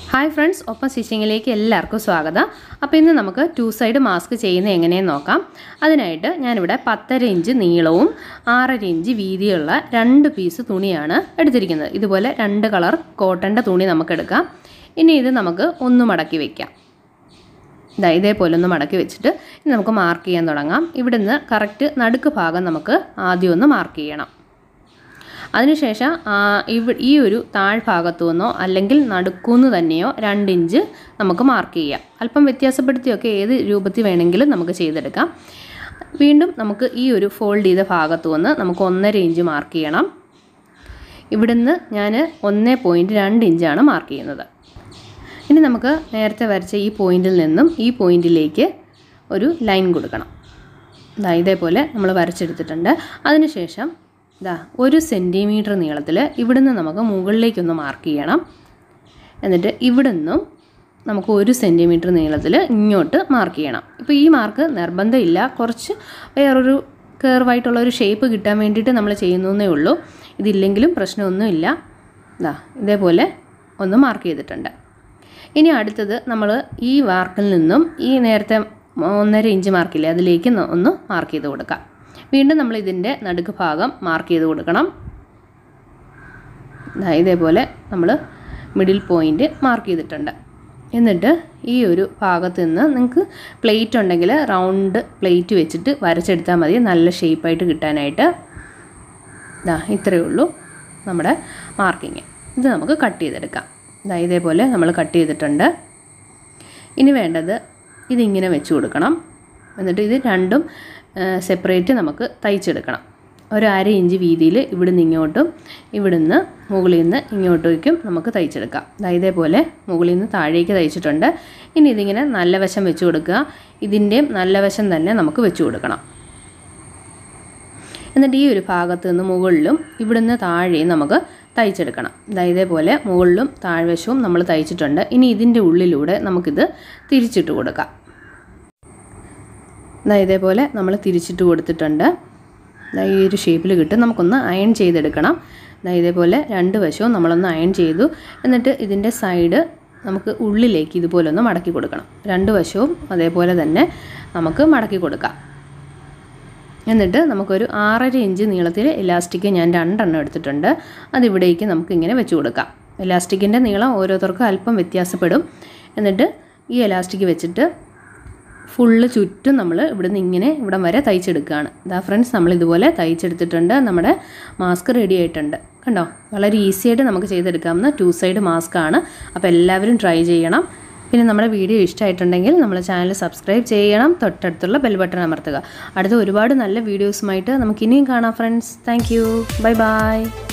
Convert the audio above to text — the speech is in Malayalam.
ഹായ് ഫ്രണ്ട്സ് ഒപ്പം സ്റ്റിച്ചിങ്ങിലേക്ക് എല്ലാവർക്കും സ്വാഗതം അപ്പോൾ ഇന്ന് നമുക്ക് ടു സൈഡ് മാസ്ക് ചെയ്യുന്നത് എങ്ങനെയെന്ന് നോക്കാം അതിനായിട്ട് ഞാനിവിടെ പത്തര ഇഞ്ച് നീളവും ആറര ഇഞ്ച് വീതിയുള്ള രണ്ട് പീസ് തുണിയാണ് എടുത്തിരിക്കുന്നത് ഇതുപോലെ രണ്ട് കളർ കോട്ടൻ്റെ തുണി നമുക്ക് എടുക്കാം ഇനി ഇത് നമുക്ക് ഒന്ന് മടക്കി വയ്ക്കാം ഇതാ ഇതേപോലെ ഒന്ന് മടക്കി വെച്ചിട്ട് ഇനി നമുക്ക് മാർക്ക് ചെയ്യാൻ തുടങ്ങാം ഇവിടുന്ന് കറക്റ്റ് നടുക്ക് ഭാഗം നമുക്ക് ആദ്യം ഒന്ന് മാർക്ക് ചെയ്യണം അതിനുശേഷം ആ, ഇവ ഈ ഒരു താഴ്ഭാഗത്തു നിന്നോ അല്ലെങ്കിൽ നടുക്കുന്ന് തന്നെയോ രണ്ട് ഇഞ്ച് നമുക്ക് മാർക്ക് ചെയ്യാം അല്പം വ്യത്യാസപ്പെടുത്തിയൊക്കെ ഏത് രൂപത്തിൽ വേണമെങ്കിലും നമുക്ക് ചെയ്തെടുക്കാം വീണ്ടും നമുക്ക് ഈ ഒരു ഫോൾഡ് ചെയ്ത ഭാഗത്തു നിന്ന് നമുക്ക് ഒന്നര ഇഞ്ച് മാർക്ക് ചെയ്യണം ഇവിടുന്ന് ഞാൻ ഒന്നേ പോയിൻറ്റ് രണ്ട് ഇഞ്ചാണ് മാർക്ക് ചെയ്യുന്നത് ഇനി നമുക്ക് നേരത്തെ വരച്ച ഈ പോയിന്റിൽ നിന്നും ഈ പോയിന്റിലേക്ക് ഒരു ലൈൻ കൊടുക്കണം ഇതാ ഇതേപോലെ നമ്മൾ വരച്ചെടുത്തിട്ടുണ്ട് അതിനുശേഷം ഇതാ ഒരു സെൻറ്റിമീറ്റർ നീളത്തിൽ ഇവിടുന്ന് നമുക്ക് മുകളിലേക്കൊന്ന് മാർക്ക് ചെയ്യണം എന്നിട്ട് ഇവിടുന്നും നമുക്ക് ഒരു സെൻറ്റിമീറ്റർ നീളത്തിൽ ഇങ്ങോട്ട് മാർക്ക് ചെയ്യണം ഇപ്പോൾ ഈ മാർക്ക് നിർബന്ധമില്ല കുറച്ച് വേറൊരു കർവായിട്ടുള്ള ഒരു ഷേപ്പ് കിട്ടാൻ വേണ്ടിയിട്ട് നമ്മൾ ചെയ്യുന്നേ ഉള്ളൂ ഇതില്ലെങ്കിലും പ്രശ്നമൊന്നുമില്ല ഇതാ ഇതേപോലെ ഒന്ന് മാർക്ക് ചെയ്തിട്ടുണ്ട് ഇനി അടുത്തത് നമ്മൾ ഈ മാർക്കിൽ നിന്നും ഈ നേരത്തെ ഒന്നര ഇഞ്ച് മാർക്കില്ലേ അതിലേക്ക് ന- ഒന്ന് മാർക്ക് ചെയ്ത് കൊടുക്കാം വീണ്ടും നമ്മൾ ഇതിൻ്റെ നടുക്ക് ഭാഗം മാർക്ക് ചെയ്ത് കൊടുക്കണം ദാ ഇതേപോലെ നമ്മൾ മിഡിൽ പോയിൻ്റ് മാർക്ക് ചെയ്തിട്ടുണ്ട് എന്നിട്ട് ഈ ഒരു ഭാഗത്ത് നിന്ന് നിങ്ങൾക്ക് പ്ലേറ്റ് ഉണ്ടെങ്കിൽ റൗണ്ട് പ്ലേറ്റ് വെച്ചിട്ട് വരച്ചെടുത്താൽ മതി നല്ല ഷേപ്പായിട്ട് കിട്ടാനായിട്ട് ദാ ഇത്രയേ ഉള്ളൂ നമ്മുടെ മാർക്കിങ് ഇത് നമുക്ക് കട്ട് ചെയ്തെടുക്കാം ദാ ഇതേപോലെ നമ്മൾ കട്ട് ചെയ്തിട്ടുണ്ട് ഇനി വേണ്ടത് ഇതിങ്ങനെ വെച്ച് കൊടുക്കണം എന്നിട്ട് ഇത് രണ്ടും സെപ്പറേറ്റ് നമുക്ക് തയ്ച്ചെടുക്കണം ഒരു അര ഇഞ്ച് വീതിയിൽ ഇവിടുന്ന് ഇങ്ങോട്ടും ഇവിടുന്ന് മുകളിൽ നിന്ന് ഇങ്ങോട്ടേക്കും നമുക്ക് തയ്ച്ചെടുക്കാം ദാ ഇതേപോലെ മുകളിൽ നിന്ന് താഴേക്ക് തയ്ച്ചിട്ടുണ്ട് ഇനി ഇതിങ്ങനെ നല്ല വശം വെച്ച് കൊടുക്കുക ഇതിൻ്റെയും നല്ല വശം തന്നെ നമുക്ക് വെച്ച് കൊടുക്കണം എന്നിട്ട് ഈ ഒരു ഭാഗത്ത് നിന്ന് മുകളിലും ഇവിടുന്ന് താഴെയും നമുക്ക് തയ്ച്ചെടുക്കണം ദാ ഇതേപോലെ മുകളിലും താഴ്വശവും നമ്മൾ തയ്ച്ചിട്ടുണ്ട് ഇനി ഇതിൻ്റെ ഉള്ളിലൂടെ നമുക്കിത് തിരിച്ചിട്ട് കൊടുക്കാം ദാ ഇതേപോലെ നമ്മൾ തിരിച്ചിട്ട് കൊടുത്തിട്ടുണ്ട് ദാ ഈ ഒരു ഷേപ്പിൽ കിട്ടും നമുക്കൊന്ന് അയൺ ചെയ്തെടുക്കണം ദാ ഇതേപോലെ രണ്ട് വശവും നമ്മളൊന്ന് അയൺ ചെയ്തു എന്നിട്ട് ഇതിൻ്റെ സൈഡ് നമുക്ക് ഉള്ളിലേക്ക് ഇതുപോലെ ഒന്ന് മടക്കി കൊടുക്കണം രണ്ട് വശവും അതേപോലെ തന്നെ നമുക്ക് മടക്കി കൊടുക്കാം എന്നിട്ട് നമുക്കൊരു ആറര ഇഞ്ച് നീളത്തിൽ ഇലാസ്റ്റിക് ഞാൻ രണ്ടെണ്ണം എടുത്തിട്ടുണ്ട് അതിവിടേക്ക് നമുക്കിങ്ങനെ വെച്ച് കൊടുക്കാം ഇലാസ്റ്റിക്കിൻ്റെ നീളം ഓരോരുത്തർക്കും അല്പം വ്യത്യാസപ്പെടും എന്നിട്ട് ഈ ഇലാസ്റ്റിക് വെച്ചിട്ട് ഫുള്ള് ചുറ്റും നമ്മൾ ഇവിടുന്ന് ഇങ്ങനെ ഇവിടം വരെ തയ്ച്ചെടുക്കുകയാണ് ഇതാ ഫ്രണ്ട്സ് നമ്മൾ ഇതുപോലെ തയ്ച്ചെടുത്തിട്ടുണ്ട് നമ്മുടെ മാസ്ക് റെഡി ആയിട്ടുണ്ട് കണ്ടോ വളരെ ഈസി ആയിട്ട് നമുക്ക് ചെയ്തെടുക്കാവുന്ന ടു സൈഡ് മാസ്ക് ആണ് അപ്പോൾ എല്ലാവരും ട്രൈ ചെയ്യണം പിന്നെ നമ്മുടെ വീഡിയോ ഇഷ്ടമായിട്ടുണ്ടെങ്കിൽ നമ്മുടെ ചാനൽ സബ്സ്ക്രൈബ് ചെയ്യണം തൊട്ടടുത്തുള്ള ബെൽ ബട്ടൺ അമർത്തുക അടുത്ത ഒരുപാട് നല്ല വീഡിയോസുമായിട്ട് നമുക്ക് ഇനിയും കാണാം friends thank you bye by